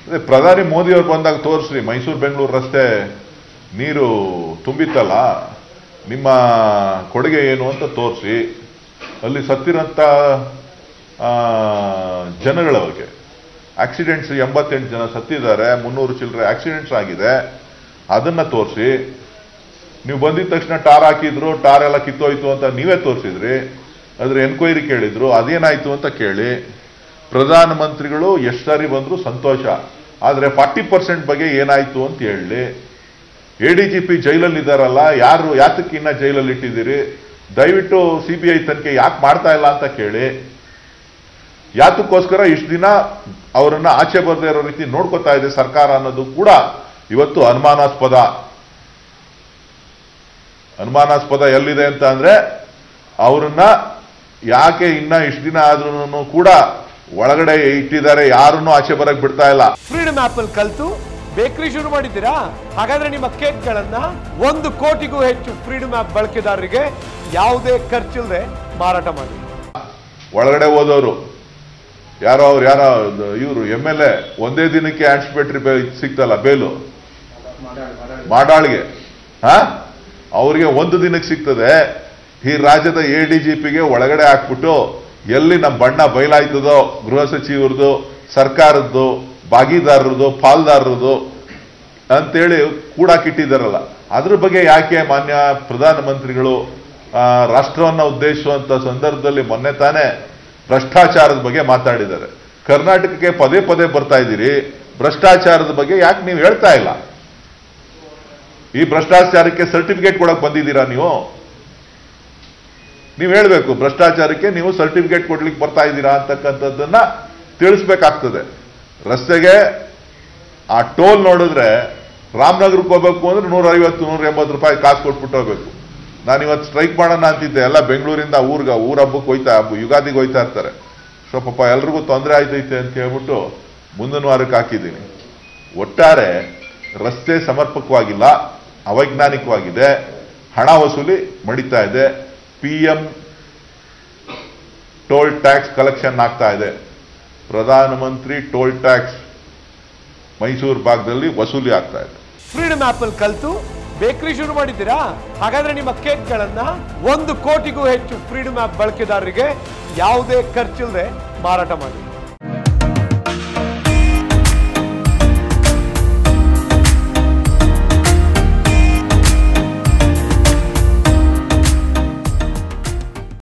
ಅದೇ ಪ್ರಧಾನಿ ಮೋದಿ ಅವ್ರು ಬಂದಾಗ ತೋರಿಸ್ರಿ ಮೈಸೂರು ಬೆಂಗಳೂರು ರಸ್ತೆ ನೀರು ತುಂಬಿತ್ತಲ್ಲ ನಿಮ್ಮ ಕೊಡುಗೆ ಏನು ಅಂತ ತೋರಿಸಿ ಅಲ್ಲಿ ಸತ್ತಿರಂತ ಆ, ಜನಗಳ ಬಗ್ಗೆ ಆಕ್ಸಿಡೆಂಟ್ಸ್ ಎಂಬತ್ತೆಂಟು ಜನ ಸತ್ತಿದ್ದಾರೆ ಮುನ್ನೂರು ಚಿಲ್ಲರೆ ಆಕ್ಸಿಡೆಂಟ್ಸ್ ಆಗಿದೆ ಅದನ್ನ ತೋರಿಸಿ ನೀವು ಬಂದಿದ ತಕ್ಷಣ ಟಾರ್ ಹಾಕಿದ್ರು ಟಾರ್ ಎಲ್ಲ ಕಿತ್ತೋಯ್ತು ಅಂತ ನೀವೇ ತೋರಿಸಿದ್ರಿ ಅದ್ರ ಎನ್ಕ್ವೈರಿ ಕೇಳಿದ್ರು ಅದೇನಾಯ್ತು ಅಂತ ಕೇಳಿ ಪ್ರಧಾನಮಂತ್ರಿಗಳು ಎಷ್ಟು ಸಾರಿ ಬಂದ್ರು ಸಂತೋಷ ಆದ್ರೆ ಫಾರ್ಟಿ ಪರ್ಸೆಂಟ್ ಬಗ್ಗೆ ಏನಾಯ್ತು ಅಂತ ಹೇಳಿ ಎ ಡಿ ಜಿ ಪಿ ಜೈಲಲ್ಲಿ ಇದ್ದಾರಲ್ಲ ಯಾರು ಯಾತಕ್ಕೆ ಇನ್ನ ಜೈಲಲ್ಲಿ ಇಟ್ಟಿದ್ದೀರಿ ದಯವಿಟ್ಟು ಸಿ ಬಿ ಐ ತನಿಖೆ ಯಾಕೆ ಮಾಡ್ತಾ ಇಲ್ಲ ಅಂತ ಕೇಳಿ ಯಾತಕ್ಕೋಸ್ಕರ ಇಷ್ಟು ದಿನ ಅವರನ್ನ ಆಚೆ ಬರದೇ ಇರೋ ರೀತಿ ನೋಡ್ಕೊತಾ ಇದೆ ಸರ್ಕಾರ ಅನ್ನೋದು ಕೂಡ ಇವತ್ತು ಅನುಮಾನಾಸ್ಪದ ಅನುಮಾನಾಸ್ಪದ ಎಲ್ಲಿದೆ ಅಂತ ಅಂದ್ರೆ ಅವರನ್ನ ಯಾಕೆ ಇನ್ನ ಇಷ್ಟು ದಿನ ಆದ್ರೂ ಕೂಡ ಒಳಗಡೆ ಇಟ್ಟಿದ್ದಾರೆ ಯಾರನ್ನೂ ಆಚೆ ಬರಕ್ ಬಿಡ್ತಾ ಇಲ್ಲ ಫ್ರೀಡಮ್ ಆಪ್ ಅಲ್ಲಿ ಕಲ್ತು ಬೇಕರಿ ಶುರು ಮಾಡಿದ್ದೀರಾ ಹಾಗಾದ್ರೆ ನಿಮ್ಮ ಕೇಕ್ಗಳನ್ನ ಒಂದು ಕೋಟಿಗೂ ಹೆಚ್ಚು ಫ್ರೀಡಮ್ ಆಪ್ ಬಳಕೆದಾರರಿಗೆ ಯಾವುದೇ ಖರ್ಚಿಲ್ಲದೆ ಮಾರಾಟ ಮಾಡಿ ಒಳಗಡೆ ಹೋದವರು ಯಾರೋ ಅವ್ರು ಯಾರೋ ಇವರು ಎಮ್ ಎಲ್ ಎ ಒಂದೇ ದಿನಕ್ಕೆ ಆಂಟಿಸಿಪೇಟರಿ ಬೇ ಸಿಗ್ತಲ್ಲ ಬೇಲು ಮಾಡಾಳ್ಗೆ ಹಾ ಅವ್ರಿಗೆ ಒಂದು ದಿನಕ್ಕೆ ಸಿಗ್ತದೆ ಈ ರಾಜ್ಯದ ಎ ಡಿ ಜಿ ಪಿಗೆ ಒಳಗಡೆ ಹಾಕ್ಬಿಟ್ಟು ಎಲ್ಲಿ ನಮ್ಮ ಬಣ್ಣ ಬಯಲಾಯ್ತದೋ ಗೃಹ ಸಚಿವರದು ಸರ್ಕಾರದ್ದು ಭಾಗಿದಾರರದು ಪಾಲ್ದಾರರದು ಅಂತೇಳಿ ಕೂಡಾಕಿಟ್ಟಿದ್ದಾರಲ್ಲ ಅದ್ರ ಬಗ್ಗೆ ಯಾಕೆ ಮಾನ್ಯ ಪ್ರಧಾನಮಂತ್ರಿಗಳು ಆ, ರಾಷ್ಟ್ರವನ್ನ ಉದ್ದೇಶಿಸುವಂತ ಸಂದರ್ಭದಲ್ಲಿ ಮೊನ್ನೆ ತಾನೇ ಭ್ರಷ್ಟಾಚಾರದ ಬಗ್ಗೆ ಮಾತಾಡಿದ್ದಾರೆ ಕರ್ನಾಟಕಕ್ಕೆ ಪದೇ ಪದೇ ಬರ್ತಾ ಇದ್ದೀರಿ ಭ್ರಷ್ಟಾಚಾರದ ಬಗ್ಗೆ ಯಾಕೆ ನೀವು ಹೇಳ್ತಾ ಇಲ್ಲ ಈ ಭ್ರಷ್ಟಾಚಾರಕ್ಕೆ ಸರ್ಟಿಫಿಕೇಟ್ ಕೊಡಕ್ ಬಂದಿದ್ದೀರಾ ನೀವು ನೀವು ಹೇಳ್ಬೇಕು ಭ್ರಷ್ಟಾಚಾರಕ್ಕೆ ನೀವು ಸರ್ಟಿಫಿಕೇಟ್ ಕೊಡ್ಲಿಕ್ಕೆ ಬರ್ತಾ ಇದ್ದೀರಾ ಅಂತಕ್ಕಂಥದ್ದನ್ನ ತಿಳಿಸ್ಬೇಕಾಗ್ತದೆ ರಸ್ತೆಗೆ ಆ ಟೋಲ್ ನೋಡಿದ್ರೆ ರಾಮನಗರಕ್ಕೆ ಹೋಗ್ಬೇಕು ಅಂದ್ರೆ ನೂರ ಐವತ್ತು ನೂರ ಎಂಬತ್ತು ರೂಪಾಯಿ ಕಾಸು ಕೊಟ್ಬಿಟ್ಟು ಹೋಗ್ಬೇಕು ನಾನು ಇವತ್ತು ಸ್ಟ್ರೈಕ್ ಮಾಡೋಣ ಅಂತಿದ್ದೆ ಎಲ್ಲ ಬೆಂಗಳೂರಿಂದ ಊರ್ಗ ಊರ ಹಬ್ಬಕ್ಕೆ ಹೋಯ್ತಾ ಹಬ್ಬ ಯುಗಾದಿಗೆ ಹೋಯ್ತಾ ಇರ್ತಾರೆ ಸೊ ಪಾಪ ಎಲ್ರಿಗೂ ತೊಂದರೆ ಆಯ್ತೈತೆ ಅಂತ ಹೇಳ್ಬಿಟ್ಟು ಮುಂದಿನ ವಾರಕ್ಕೆ ಹಾಕಿದ್ದೀನಿ ಒಟ್ಟಾರೆ ರಸ್ತೆ ಸಮರ್ಪಕವಾಗಿಲ್ಲ ಅವೈಜ್ಞಾನಿಕವಾಗಿದೆ ಹಣ ವಸೂಲಿ ಮಡಿತಾ ಇದೆ P M toll tax collection ಆಗ್ತಾ ಇದೆ ಪ್ರಧಾನಮಂತ್ರಿ ಟೋಲ್ ಟ್ಯಾಕ್ಸ್ ಮೈಸೂರು ಭಾಗದಲ್ಲಿ ವಸೂಲಿ ಆಗ್ತಾ ಇದೆ ಫ್ರೀಡಮ್ ಆಪ್ ಅಲ್ಲಿ ಕಲ್ತು ಬೇಕರಿ ಶುರು ಮಾಡಿದ್ದೀರಾ ಹಾಗಾದ್ರೆ ನಿಮ್ಮ ಕೇಕ್ಗಳನ್ನ ಒಂದು ಕೋಟಿಗೂ ಹೆಚ್ಚು ಫ್ರೀಡಮ್ ಆಪ್ ಬಳಕೆದಾರರಿಗೆ ಯಾವುದೇ ಖರ್ಚಿಲ್ಲದೆ ಮಾರಾಟ ಮಾಡಿ